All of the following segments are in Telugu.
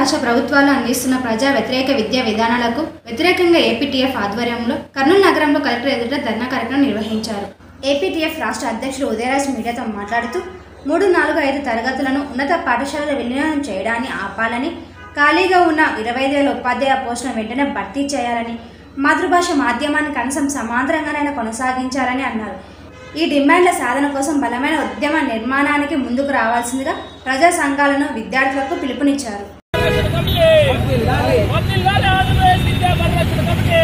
రాష్ట్ర ప్రభుత్వాలు అందిస్తున్న ప్రజా వ్యతిరేక విద్యా విధానాలకు వ్యతిరేకంగా ఏపీటీఎఫ్ ఆధ్వర్యంలో కర్నూలు నగరంలో కలెక్టర్ ఎదుట ధర్నా కార్యక్రమం నిర్వహించారు ఏపీటీఎఫ్ రాష్ట్ర అధ్యక్షుడు ఉదయరాజ్ మీడియాతో మాట్లాడుతూ మూడు నాలుగు ఐదు తరగతులను ఉన్నత పాఠశాలలో విలీనం చేయడాన్ని ఆపాలని ఖాళీగా ఉన్న ఇరవై ఐదు వేల ఉపాధ్యాయ పోస్టులను వెంటనే భర్తీ చేయాలని మాతృభాష మాధ్యమాన్ని కనీసం సమాంతరంగానైనా కొనసాగించాలని అన్నారు ఈ డిమాండ్ల సాధన కోసం బలమైన ఉద్యమ నిర్మాణానికి ముందుకు రావాల్సిందిగా ప్రజా సంఘాలను విద్యార్థులకు పిలుపునిచ్చారు వర్ధిల్లాలి ఆంధ్రప్రదేశ్ విద్యా పరిరక్షణ కమిటీ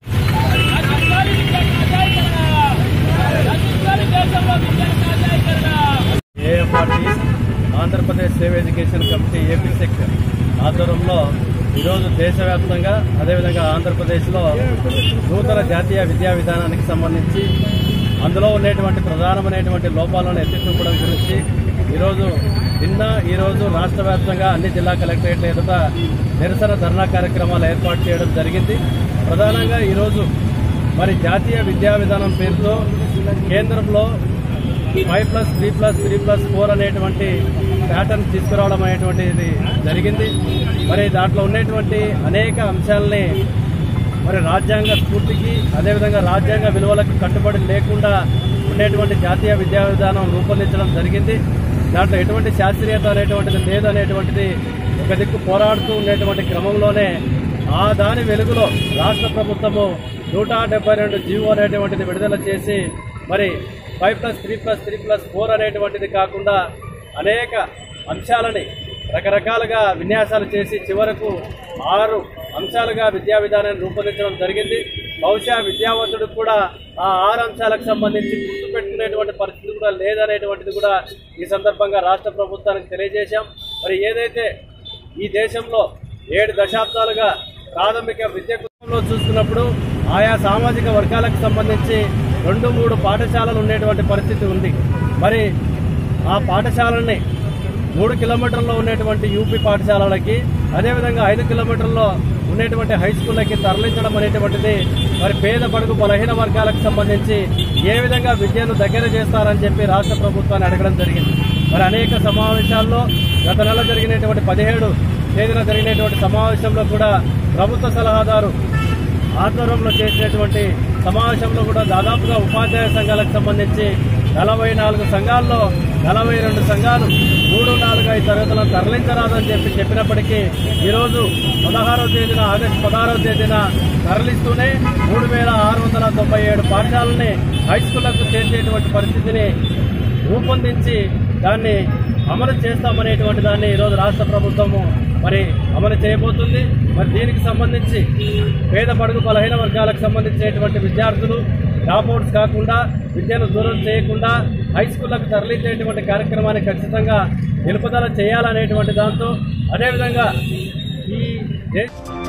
రక్షించాలి విద్యా కాజాయీకరణ రక్షించాలి దేశంలో విద్యా కాజాయీకరణ AFRT Andhra Pradesh save education committee AP సెక్ ఆధ్వర్యంలో ఈరోజు దేశవ్యాప్తంగా అదేవిధంగా ఆంధ్రప్రదేశ్లో నూతన జాతీయ విద్యా విధానానికి సంబంధించి అందులో ఉన్నటువంటి ప్రధానమైనటువంటి లోపాలను ఎత్తి చూపడం గురించి ఈరోజు నిన్న ఈరోజు రాష్ట్ర వ్యాప్తంగా అన్ని జిల్లా కలెక్టరేట్ల ఎదుట నిరసన ధర్నా కార్యక్రమాలు ఏర్పాటు చేయడం జరిగింది ప్రధానంగా ఈరోజు మరి జాతీయ విద్యా విధానం పేరుతో కేంద్రంలో five plus three plus three plus four అనేటువంటి ప్యాటర్న్ తీసుకురావడం అనేటువంటిది జరిగింది మరి దాంట్లో ఉన్నటువంటి అనేక అంశాలని మరి రాజ్యాంగ స్ఫూర్తికి అదేవిధంగా రాజ్యాంగ విలువలకు కట్టుబడి లేకుండా ఉండేటువంటి జాతీయ విద్యా విధానం రూపొందించడం జరిగింది దాంట్లో ఎటువంటి శాస్త్రీయత అనేటువంటిది లేదు అనేటువంటిది ఒక దిక్కు పోరాడుతూ ఉండేటువంటి క్రమంలోనే ఆ దాని వెలుగులో రాష్ట్ర ప్రభుత్వము నూట డెబ్బై రెండు జీవో అనేటువంటిది విడుదల చేసి మరి five plus three plus three plus four అనేటువంటిది కాకుండా అనేక అంశాలని రకరకాలుగా విన్యాసాలు చేసి చివరకు ఆరు అంశాలుగా విద్యా విధానాన్ని రూపొందించడం జరిగింది బహుశా విద్యావంతుడికి కూడా ఆ ఆరు అంశాలకు సంబంధించి గుర్తుపెట్టుకునేటువంటి పరిస్థితి కూడా లేదనేటువంటిది కూడా ఈ సందర్భంగా రాష్ట్ర ప్రభుత్వానికి తెలియజేశాం మరి ఏదైతే ఈ దేశంలో ఏడు దశాబ్దాలుగా ప్రాథమిక విద్యలో చూసుకున్నప్పుడు ఆయా సామాజిక వర్గాలకు సంబంధించి రెండు మూడు పాఠశాలలు ఉండేటువంటి పరిస్థితి ఉంది మరి ఆ పాఠశాలని మూడు కిలోమీటర్లో ఉన్నటువంటి యూపీ పాఠశాలలకి అదేవిధంగా ఐదు కిలోమీటర్లో ఉన్నటువంటి హై స్కూళ్ళకి తరలించడం అనేటువంటిది మరి పేద బడుగు బలహీన వర్గాలకు సంబంధించి ఏ విధంగా విద్యను దగ్గర చేస్తారని చెప్పి రాష్ట్ర ప్రభుత్వాన్ని అడగడం జరిగింది మరి అనేక సమావేశాల్లో గత నెల జరిగినటువంటి పదిహేడు తేదీన జరిగినటువంటి సమావేశంలో కూడా ప్రభుత్వ సలహాదారు ఆధ్వర్యంలో చేసినటువంటి సమావేశంలో కూడా దాదాపుగా ఉపాధ్యాయ సంఘాలకు సంబంధించి నలభై నాలుగు సంఘాల్లో నలభై రెండు సంఘాలు మూడు నాలుగు ఐదు తరగతులను తరలించరాదని చెప్పి చెప్పినప్పటికీ ఈరోజు పదహారవ తేదీన ఆగస్టు పదహారవ తేదీన తరలిస్తూనే మూడు వేల ఆరు వందల తొంభై ఏడు పాఠశాలని హై స్కూళ్లకు చేర్చేటువంటి పరిస్థితిని రూపొందించి దాన్ని అమలు చేస్తామనేటువంటి దాన్ని ఈరోజు రాష్ట్ర ప్రభుత్వము మరి అమలు చేయబోతుంది మరి దీనికి సంబంధించి పేద పడుగు బలహీన వర్గాలకు సంబంధించినటువంటి విద్యార్థులు డ్రాప్అవుట్స్ కాకుండా విద్యను దూరం చేయకుండా హై స్కూళ్లకు తరలించేటువంటి కార్యక్రమాన్ని ఖచ్చితంగా నిలుపుదల చేయాలనేటువంటి దాంతో అదేవిధంగా ఈ దేశ